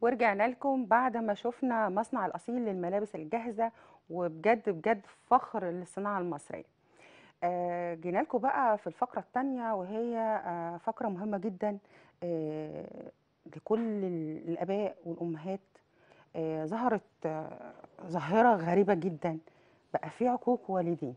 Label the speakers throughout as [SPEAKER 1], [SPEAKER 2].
[SPEAKER 1] ورجعنا لكم بعد ما شفنا مصنع الأصيل للملابس الجاهزة وبجد بجد فخر للصناعة المصرية آه، جينا لكم بقى في الفقرة التانية وهي آه، فقرة مهمة جدا آه، لكل ال- الآباء والأمهات آه، ظهرت آه، ظاهرة غريبة جدا بقى في عقوق والدين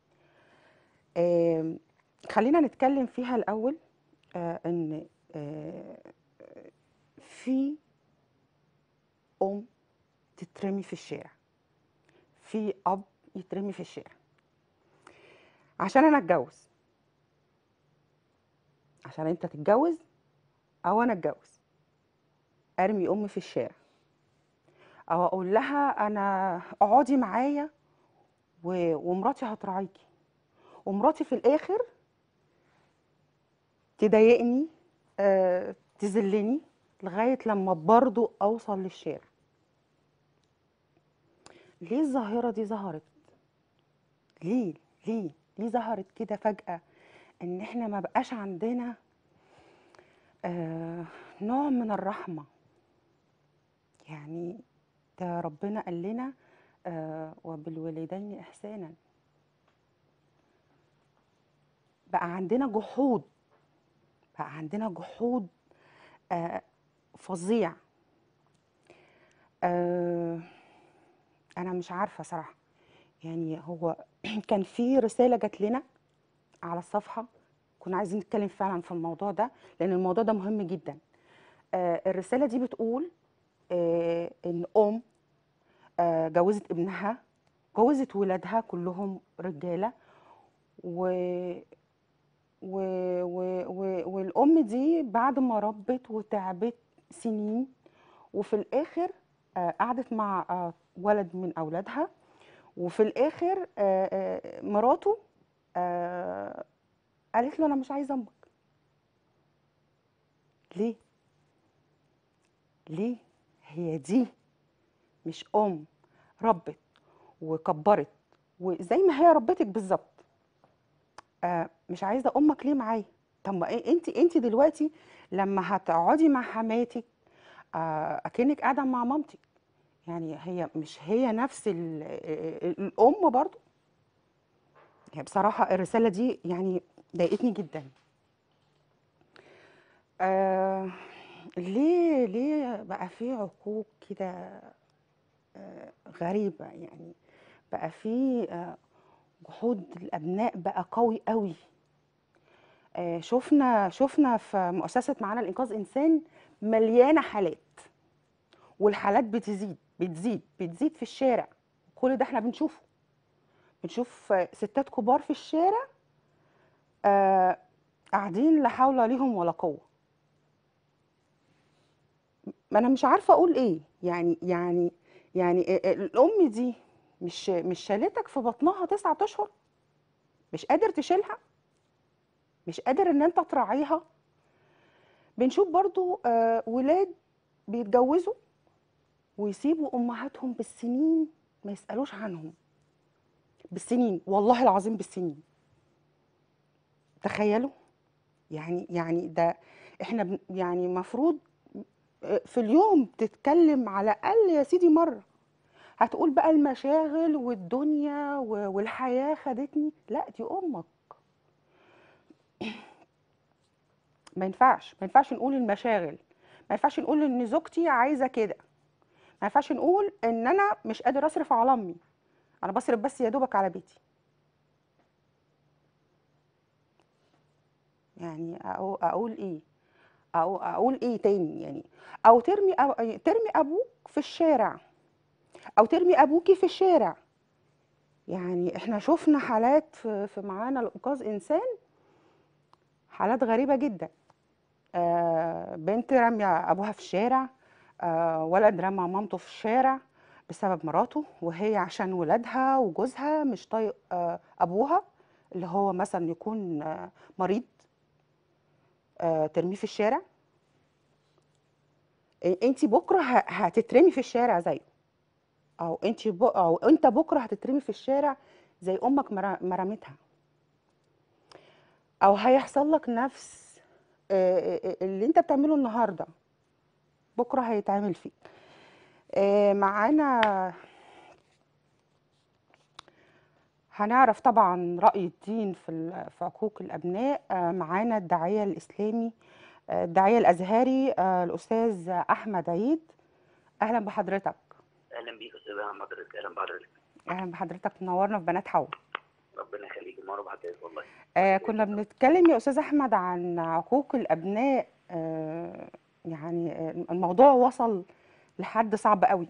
[SPEAKER 1] آه، خلينا نتكلم فيها الأول آه، إن آه، في أم تترمي في الشارع في أب يترمي في الشارع عشان أنا أتجوز عشان أنت تتجوز أو أنا أتجوز أرمي أمي في الشارع أو أقول لها أنا اقعدي معايا و- ومراتي هتراعيكي ومراتي في الآخر تضايقني آه، تذلني لغاية لما برضو أوصل للشارع ليه الظاهرة دي ظهرت؟ ليه؟ ليه؟ ليه ظهرت كده فجأة إن إحنا ما بقاش عندنا آه نوع من الرحمة يعني ده ربنا قال لنا آه وبالوالدين إحسانا بقى عندنا جحود بقى عندنا جحود آه فظيع آه أنا مش عارفة صراحة يعني هو كان في رسالة جات لنا على الصفحة كنا عايزين نتكلم فعلا في الموضوع ده لأن الموضوع ده مهم جدا آه الرسالة دي بتقول آه إن أم آه جوزت ابنها جوزت ولادها كلهم رجالة و و... و... و... والأم دي بعد ما ربت وتعبت سنين وفي الآخر آه، قعدت مع آه، ولد من أولادها وفي الآخر آه، آه، مراته آه، قالت له أنا مش عايزة أمك ليه؟ ليه؟ هي دي مش أم ربت وكبرت وزي ما هي ربتك بالظبط آه، مش عايزه امك ليه معايا طب ما إيه- انت انت دلوقتي لما هتقعدي مع حماتك آه، اكنك قاعده مع مامتك يعني هي مش هي نفس ال- ال- الام برضو يعني بصراحه الرساله دي يعني ضايقتني جدا آه ليه ليه بقى في عقوق كده آه غريبه يعني بقى في آه جحود الابناء بقى قوي قوي آه، شفنا شفنا في مؤسسة معانا لإنقاذ إنسان مليانة حالات والحالات بتزيد بتزيد بتزيد في الشارع كل ده احنا بنشوفه بنشوف آه، ستات كبار في الشارع آه، قاعدين لا حول ليهم ولا قوة ما أنا مش عارفة أقول إيه يعني يعني يعني آه، آه، الأم دي مش مش شالتك في بطنها تسعة أشهر مش قادر تشيلها مش قادر إن أنت تراعيها بنشوف برضو آه، ولاد بيتجوزوا ويسيبوا امهاتهم بالسنين ما يسالوش عنهم بالسنين والله العظيم بالسنين تخيلوا يعني يعني ده احنا بن- يعني مفروض في اليوم تتكلم على الاقل يا سيدي مره هتقول بقى المشاغل والدنيا و- والحياه خدتني لا دي امك ما ينفعش ما ينفعش نقول المشاغل ما ينفعش نقول ان زوجتي عايزه كده ما ينفعش نقول ان انا مش قادر اصرف على امي انا بصرف بس يا دوبك على بيتي يعني أقو- اقول ايه أو اقول ايه تاني يعني او ترمي أو ترمي ابوك في الشارع او ترمي ابوكي في الشارع يعني احنا شفنا حالات في في معانا لانقاذ انسان حالات غريبه جدا آه بنت راميه ابوها في الشارع آه ولد رمى مامته في الشارع بسبب مراته وهي عشان ولادها وجوزها مش طايق آه ابوها اللي هو مثلا يكون آه مريض آه ترميه في الشارع انت بكره ه- هتترمي في الشارع زيه او انت ب... او انت بكره هتترمي في الشارع زي امك ما ما رمتها او هيحصل لك نفس آه، آه، اللي انت بتعمله النهارده بكره هيتعمل فيه آه، معانا هنعرف طبعا رأي الدين في ال- في عقوق الأبناء آه، معانا الداعية الإسلامي آه، الداعية الأزهري آه، الأستاذ أحمد عيد أهلا بحضرتك
[SPEAKER 2] اهلا بيك يا استاذ احمد حضرتك اهلا بحضرتك
[SPEAKER 1] أهلا بحضرتك منورنا في بنات حوا
[SPEAKER 2] ربنا يخليك المره بحضرتك والله
[SPEAKER 1] آه، كنا بنتكلم يا أستاذ أحمد عن عقوق الأبناء آه، يعني آه، الموضوع وصل لحد صعب قوي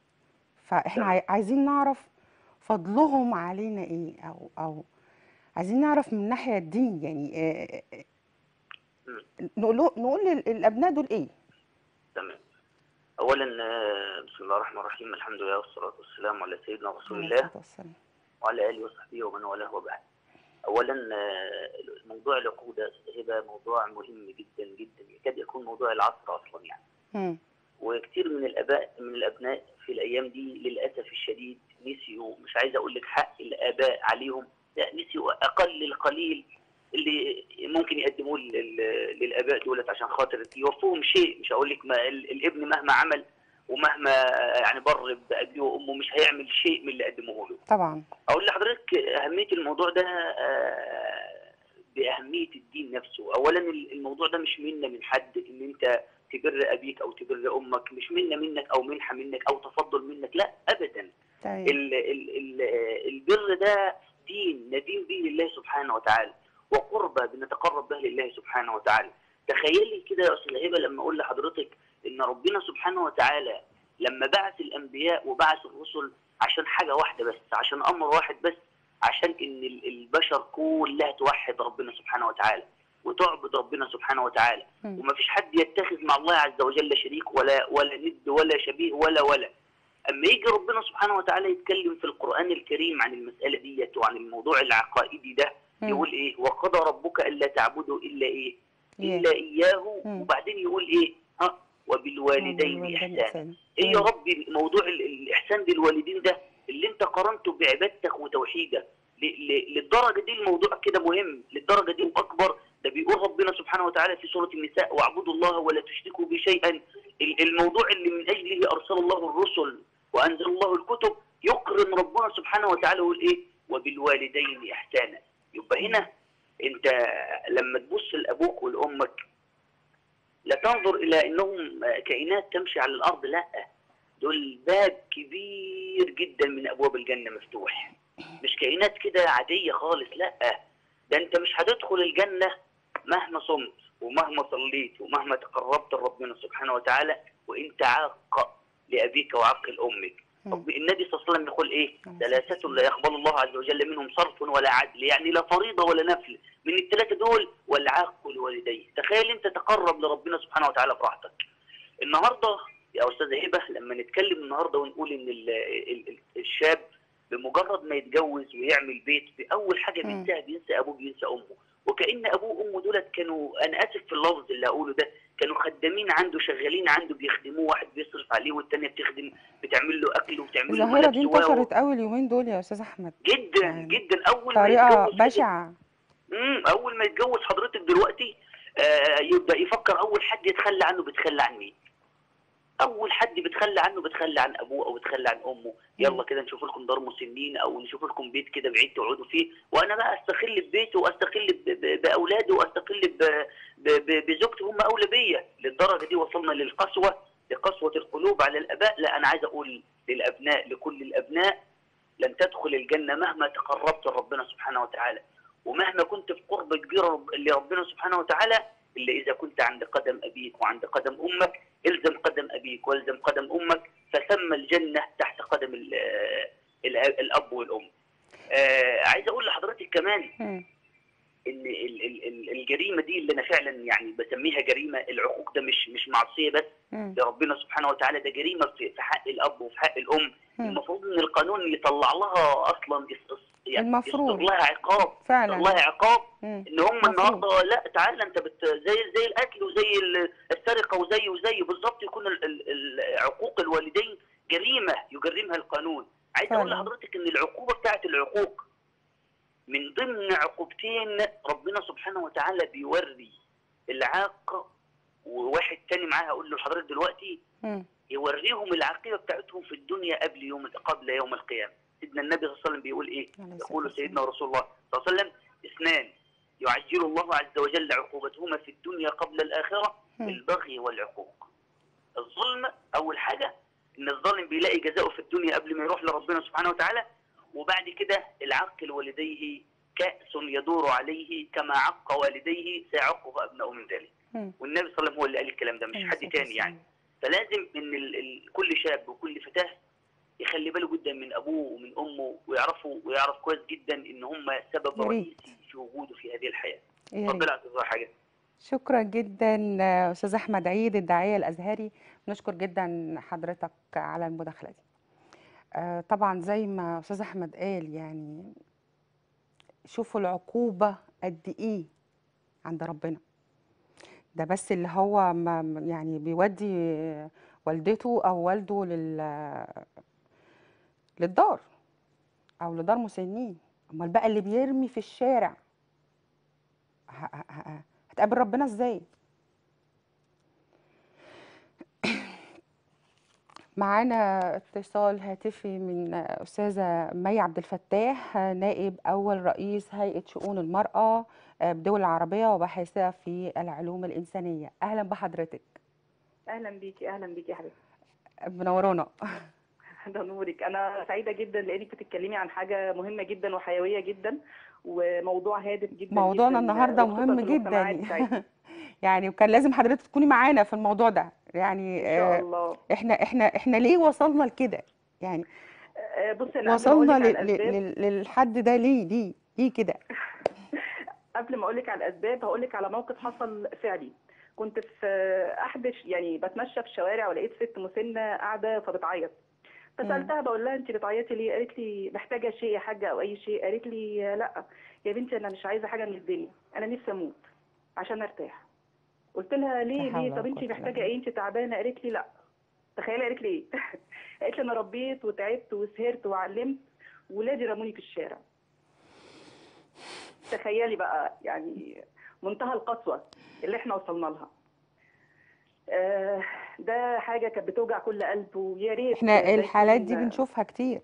[SPEAKER 1] فإحنا
[SPEAKER 2] تمام.
[SPEAKER 1] عاي- عايزين نعرف فضلهم علينا إيه أو أو عايزين نعرف من ناحية الدين يعني آه، آه،
[SPEAKER 2] مم.
[SPEAKER 1] نقول نقول لل- للأبناء دول إيه؟
[SPEAKER 2] تمام اولا آه، بسم الله الرحمن الرحيم الحمد لله والصلاه والسلام على سيدنا رسول
[SPEAKER 1] عليه
[SPEAKER 2] الله
[SPEAKER 1] الصلاة والسلام
[SPEAKER 2] وعلى اله وصحبه ومن والاه وبعد اولا آه، موضوع العقود يا أستاذ هبه موضوع مهم جدا جدا يكاد يكون موضوع العصر اصلا يعني
[SPEAKER 1] مم.
[SPEAKER 2] وكثير من الاباء من الابناء في الايام دي للاسف الشديد نسيوا مش عايز اقول لك حق الاباء عليهم لا نسيوا اقل القليل اللي ممكن يقدموه لل- للاباء دولت عشان خاطر يوفوهم شيء مش هقول لك ما ال- الابن مهما عمل ومهما يعني بر بابيه وامه مش هيعمل شيء من اللي قدموه له
[SPEAKER 1] طبعا
[SPEAKER 2] اقول لحضرتك اهميه الموضوع ده آه، باهميه الدين نفسه اولا الموضوع ده مش منا من حد ان انت تبر ابيك او تبر امك مش منا منك او منحه منك او تفضل منك لا ابدا
[SPEAKER 1] تمام
[SPEAKER 2] ال ال ال البر ده دين ندين به لله سبحانه وتعالى وقربة بنتقرب به لله سبحانه وتعالى تخيلي كده يا استاذ هبه لما اقول لحضرتك ان ربنا سبحانه وتعالى لما بعث الانبياء وبعث الرسل عشان حاجه واحده بس عشان امر واحد بس عشان ان ال- البشر كلها توحد ربنا سبحانه وتعالى وتعبد ربنا سبحانه وتعالى
[SPEAKER 1] مم.
[SPEAKER 2] وما فيش حد يتخذ مع الله عز وجل شريك ولا ولا ند ولا شبيه ولا ولا اما يجي ربنا سبحانه وتعالى يتكلم في القران الكريم عن المساله ديت وعن الموضوع العقائدي ده
[SPEAKER 1] مم.
[SPEAKER 2] يقول ايه وقضى ربك الا تعبدوا الا ايه
[SPEAKER 1] إيه؟
[SPEAKER 2] الا اياه
[SPEAKER 1] مم.
[SPEAKER 2] وبعدين يقول ايه ها وبالوالدين
[SPEAKER 1] والوالدين
[SPEAKER 2] احسانا
[SPEAKER 1] إحسانا.
[SPEAKER 2] ايه يا
[SPEAKER 1] مم.
[SPEAKER 2] ربي موضوع ال- الاحسان بالوالدين ده اللي انت قارنته بعبادتك وتوحيدك ل- ل- للدرجه دي الموضوع كده مهم للدرجه دي واكبر ده بيقول ربنا سبحانه وتعالى في سوره النساء واعبدوا الله ولا تشركوا به شيئا ال- الموضوع اللي من اجله ارسل الله الرسل وانزل الله الكتب يكرم ربنا سبحانه وتعالى ويقول ايه وبالوالدين احسانا يبقى هنا انت لما تبص لابوك ولامك لا تنظر الى انهم كائنات تمشي على الارض لا دول باب كبير جدا من ابواب الجنه مفتوح مش كائنات كده عاديه خالص لا ده انت مش هتدخل الجنه مهما صمت ومهما صليت ومهما تقربت لربنا سبحانه وتعالى وانت عاق لابيك وعاق لامك
[SPEAKER 1] مم.
[SPEAKER 2] طب النبي صلى الله عليه وسلم يقول ايه
[SPEAKER 1] نعم.
[SPEAKER 2] ثلاثه لا يقبل الله عز وجل منهم صرف ولا عدل يعني لا فريضه ولا نفل من الثلاثه دول والعاق لوالديه تخيل انت تقرب لربنا سبحانه وتعالى براحتك النهارده يا استاذه هبه لما نتكلم النهارده ونقول ان ال ال ال الشاب بمجرد ما يتجوز ويعمل بيت باول حاجه
[SPEAKER 1] مم.
[SPEAKER 2] بينساها بينسى ابوه بينسى امه وكان ابوه وامه دولت كانوا انا اسف في اللفظ اللي هقوله ده كانوا خدامين عنده شغالين عنده بيخدموه واحد بيصرف عليه والتانيه بتخدم بتعمل له اكل وبتعمل له
[SPEAKER 1] الظاهرة دي
[SPEAKER 2] ملابس و-
[SPEAKER 1] انتشرت قوي اليومين دول يا أستاذ أحمد
[SPEAKER 2] جدا
[SPEAKER 1] يعني
[SPEAKER 2] جدا اول ما
[SPEAKER 1] طريقة
[SPEAKER 2] يتجوز كده-
[SPEAKER 1] بشعة
[SPEAKER 2] امم اول ما يتجوز حضرتك دلوقتي آه يبدا يفكر اول حد يتخلى عنه بيتخلى عن مين اول حد بيتخلى عنه بيتخلى عن ابوه او بيتخلى عن امه يلا كده نشوف لكم دار مسنين او نشوف لكم بيت كده بعيد تقعدوا فيه وانا بقى استقل ببيته واستقل ب- ب- باولاده واستقل ب- ب- ب- بزوجتي هم اولى بيا للدرجه دي وصلنا للقسوه لقسوه القلوب على الاباء لا انا عايز اقول للابناء لكل الابناء لن تدخل الجنه مهما تقربت لربنا سبحانه وتعالى ومهما كنت في قرب كبير رب- لربنا سبحانه وتعالى الا اذا كنت عند قدم ابيك وعند قدم امك الزم قدم ابيك والزم قدم امك فثم الجنه تحت قدم ال- ال- الاب والام. آه عايز اقول لحضرتك كمان
[SPEAKER 1] مم.
[SPEAKER 2] ان ال- ال- ال- الجريمه دي اللي انا فعلا يعني بسميها جريمه العقوق ده مش مش معصيه بس
[SPEAKER 1] مم.
[SPEAKER 2] لربنا سبحانه وتعالى ده جريمه في في حق الاب وفي حق الام
[SPEAKER 1] مم.
[SPEAKER 2] المفروض ان القانون يطلع لها اصلا يس- يس- يعني
[SPEAKER 1] المفروض.
[SPEAKER 2] يصدر لها عقاب
[SPEAKER 1] فعلا
[SPEAKER 2] يصدر لها عقاب
[SPEAKER 1] مم.
[SPEAKER 2] ان هم
[SPEAKER 1] مفروض.
[SPEAKER 2] النهارده لا تعالى انت بت زي زي القتل وزي ال- السرقه وزي وزي بالظبط يكون ال- ال- ال- عقوق الوالدين جريمه يجرمها القانون عايز اقول
[SPEAKER 1] فعلا.
[SPEAKER 2] لحضرتك ان العقوبه بتاعت العقوق من ضمن عقوبتين ربنا سبحانه وتعالى بيوري العاق وواحد تاني معاه هقول له لحضرتك دلوقتي
[SPEAKER 1] مم.
[SPEAKER 2] يوريهم العاقبه بتاعتهم في الدنيا قبل يوم قبل يوم القيامه سيدنا النبي صلى الله عليه وسلم بيقول ايه
[SPEAKER 1] عليه الصلاة
[SPEAKER 2] يقول
[SPEAKER 1] والسلام.
[SPEAKER 2] سيدنا رسول الله صلى الله عليه وسلم اثنان يعجل الله عز وجل عقوبتهما في الدنيا قبل الاخره
[SPEAKER 1] مم.
[SPEAKER 2] البغي والعقوق الظلم اول حاجه ان الظالم بيلاقي جزاؤه في الدنيا قبل ما يروح لربنا سبحانه وتعالى وبعد كده العق لوالديه كأس يدور عليه كما عق والديه سيعقه ابناء من ذلك
[SPEAKER 1] مم.
[SPEAKER 2] والنبي صلى الله عليه وسلم هو اللي قال الكلام ده مش
[SPEAKER 1] عليه
[SPEAKER 2] حد
[SPEAKER 1] الصلاة
[SPEAKER 2] تاني يعني
[SPEAKER 1] والسلام.
[SPEAKER 2] فلازم ان ال ال كل شاب وكل فتاه يخلي باله جدا من ابوه ومن امه ويعرفوا ويعرف كويس جدا ان هم سبب
[SPEAKER 1] يا ريت.
[SPEAKER 2] رئيسي في وجوده في هذه الحياه.
[SPEAKER 1] يا ريت.
[SPEAKER 2] ربنا يعطيك حاجه.
[SPEAKER 1] شكرا جدا آه، استاذ احمد عيد الداعيه الازهري نشكر جدا حضرتك على المداخله دي آه، طبعا زي ما استاذ احمد قال يعني شوفوا العقوبه قد ايه عند ربنا ده بس اللي هو ما ما- يعني بيودي والدته او والده لل للدار او لدار مسنين امال بقى اللي بيرمي في الشارع ه- ه- ه- هتقابل ربنا ازاي معانا اتصال هاتفي من استاذه مي عبد الفتاح نائب اول رئيس هيئه شؤون المراه بدول العربيه وباحثه في العلوم الانسانيه اهلا بحضرتك
[SPEAKER 3] اهلا بيكي اهلا بيكي يا حبيبتي
[SPEAKER 1] منورانا
[SPEAKER 3] ده نورك انا سعيده جدا لانك بتتكلمي عن حاجه مهمه جدا وحيويه جدا وموضوع هادف جدا
[SPEAKER 1] موضوعنا
[SPEAKER 3] جدا
[SPEAKER 1] النهارده
[SPEAKER 3] وخصوصاً
[SPEAKER 1] مهم
[SPEAKER 3] في المجتمعات
[SPEAKER 1] جدا
[SPEAKER 3] بتاعتنا.
[SPEAKER 1] يعني وكان لازم حضرتك تكوني معانا في الموضوع ده يعني
[SPEAKER 3] ان شاء
[SPEAKER 1] آه،
[SPEAKER 3] الله
[SPEAKER 1] احنا احنا احنا ليه وصلنا لكده يعني
[SPEAKER 3] آه، بصي انا قبل ما
[SPEAKER 1] وصلنا
[SPEAKER 3] اقول لك على
[SPEAKER 1] ل- ل-
[SPEAKER 3] الاسباب
[SPEAKER 1] لل- للحد ده ليه ليه ليه كده
[SPEAKER 3] قبل ما اقول لك على الاسباب هقول لك على موقف حصل فعلي كنت في احد الش- يعني بتمشى في الشوارع ولقيت ست مسنه قاعده فبتعيط فسالتها بقول لها انت بتعيطي ليه قالت لي محتاجه شيء يا حاجه او اي شيء قالت لي لا يا بنتي انا مش عايزه حاجه من الدنيا انا نفسي اموت عشان ارتاح قلت لها ليه
[SPEAKER 1] لا حول
[SPEAKER 3] ليه
[SPEAKER 1] ولا
[SPEAKER 3] طب انت
[SPEAKER 1] قوة إلا
[SPEAKER 3] محتاجه
[SPEAKER 1] بالله.
[SPEAKER 3] ايه انت تعبانه قالت لي لا تخيلي قالت لي ايه قالت لي انا ربيت وتعبت وسهرت وعلمت ولادي رموني في الشارع تخيلي بقى يعني منتهى القسوة اللي احنا وصلنا لها آه، ده حاجة كانت بتوجع كل قلب ويا ريت
[SPEAKER 1] احنا
[SPEAKER 3] ده
[SPEAKER 1] الحالات دي
[SPEAKER 3] يكون-
[SPEAKER 1] بنشوفها كتير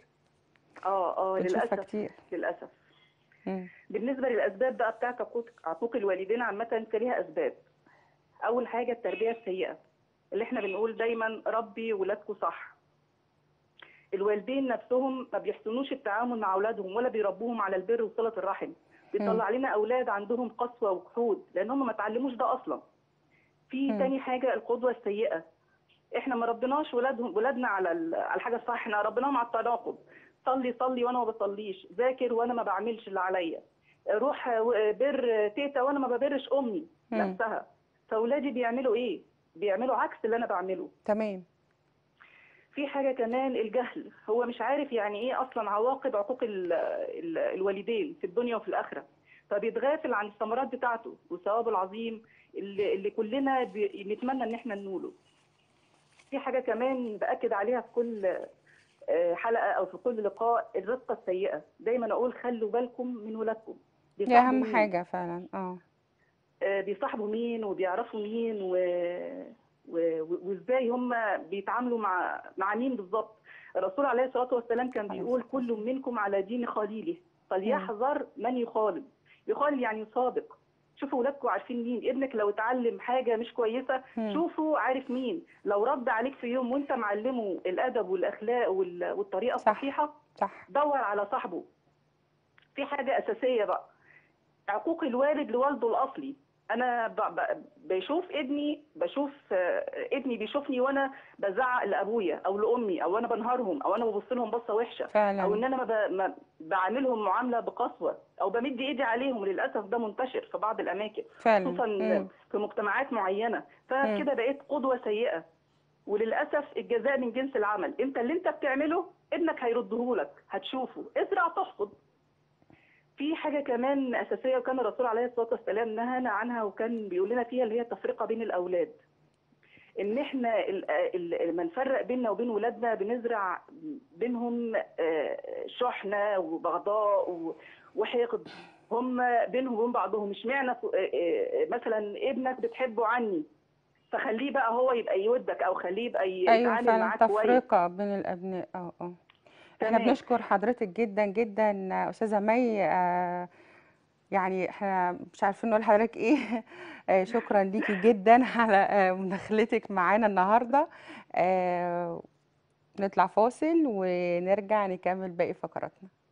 [SPEAKER 3] اه اه
[SPEAKER 1] بنشوفها
[SPEAKER 3] للأسف
[SPEAKER 1] كتير
[SPEAKER 3] للأسف
[SPEAKER 1] مم.
[SPEAKER 3] بالنسبة للأسباب بقى بتاعت عقوق عقوق الوالدين عامة فليها أسباب أول حاجة التربية السيئة اللي احنا بنقول دايما ربي ولادكم صح الوالدين نفسهم ما بيحسنوش التعامل مع أولادهم ولا بيربوهم على البر وصلة الرحم بيطلع لنا أولاد عندهم قسوة وجحود لأن هم ما اتعلموش ده أصلا في
[SPEAKER 1] مم.
[SPEAKER 3] تاني حاجة القدوة السيئة احنا ما ربناش ولادهم ولادنا على ال- على الحاجة الصح احنا ربناهم على التناقض صلي صلي وانا ما بصليش ذاكر وانا ما بعملش اللي عليا روح آه، بر تيتا وانا ما ببرش امي
[SPEAKER 1] مم.
[SPEAKER 3] نفسها فاولادي بيعملوا ايه بيعملوا عكس اللي انا بعمله
[SPEAKER 1] تمام
[SPEAKER 3] في حاجه كمان الجهل هو مش عارف يعني ايه اصلا عواقب عقوق ال ال الوالدين في الدنيا وفي الاخره فبيتغافل عن الثمرات بتاعته والثواب العظيم اللي, اللي كلنا بي- نتمنى ان احنا ننوله في حاجه كمان باكد عليها في كل آه، حلقه او في كل لقاء الرفقه السيئه دايما اقول خلوا بالكم من ولادكم
[SPEAKER 1] دي
[SPEAKER 3] بيصاحبوا
[SPEAKER 1] اهم
[SPEAKER 3] مين؟
[SPEAKER 1] حاجه فعلا اه
[SPEAKER 3] آه، بيصاحبوا مين وبيعرفوا مين و... و... و- وازاي هم بيتعاملوا مع مع مين بالظبط الرسول عليه الصلاه والسلام كان
[SPEAKER 1] عليه
[SPEAKER 3] بيقول
[SPEAKER 1] الصلاة
[SPEAKER 3] كل منكم على دين خليله فليحذر من يخالل يخالل يعني يصادق شوفوا ولادكم عارفين مين ابنك لو اتعلم حاجه مش كويسه
[SPEAKER 1] مم.
[SPEAKER 3] شوفوا عارف مين لو رد عليك في يوم وانت معلمه الادب والاخلاق وال... والطريقه
[SPEAKER 1] صح.
[SPEAKER 3] الصحيحه
[SPEAKER 1] صح
[SPEAKER 3] دور على صاحبه في حاجة أساسية بقى عقوق الوالد لوالده الأصلي أنا ب... ب... بشوف ابني بشوف آه، ابني بيشوفني وأنا بزعق لأبويا أو لأمي أو أنا بنهارهم أو أنا ببص لهم بصة وحشة أو إن
[SPEAKER 1] فعلا
[SPEAKER 3] أنا ما, ب... ما بعاملهم معاملة بقسوة أو بمد إيدي عليهم للأسف ده منتشر في بعض الأماكن
[SPEAKER 1] فعلا
[SPEAKER 3] خصوصا
[SPEAKER 1] مم.
[SPEAKER 3] في مجتمعات معينة فكده بقيت قدوة سيئة وللأسف الجزاء من جنس العمل انت اللي انت بتعمله ابنك هيردهولك هتشوفه ازرع تحصد في حاجة كمان أساسية وكان الرسول عليه الصلاة والسلام نهانا عنها وكان بيقول لنا فيها اللي هي التفرقة بين الأولاد إن إحنا ال- ال- لما نفرق بيننا وبين ولادنا بنزرع بينهم آه، شحنة وبغضاء و- وحقد هم بينهم وبين بعضهم اشمعنى ف- آه، آه، مثلا ابنك بتحبه عني فخليه بقى هو يبقى يودك او خليه يبقى ي-
[SPEAKER 1] ايوه
[SPEAKER 3] يتعامل
[SPEAKER 1] فعلا
[SPEAKER 3] معاك كويس
[SPEAKER 1] تفرقة بين الابناء اه اه احنا
[SPEAKER 3] تمام
[SPEAKER 1] بنشكر حضرتك جدا جدا استاذة مي آه يعني احنا مش عارفين نقول لحضرتك ايه آه شكرا ليكي جدا على آه مداخلتك معانا النهارده آه نطلع فاصل ونرجع نكمل باقي فقراتنا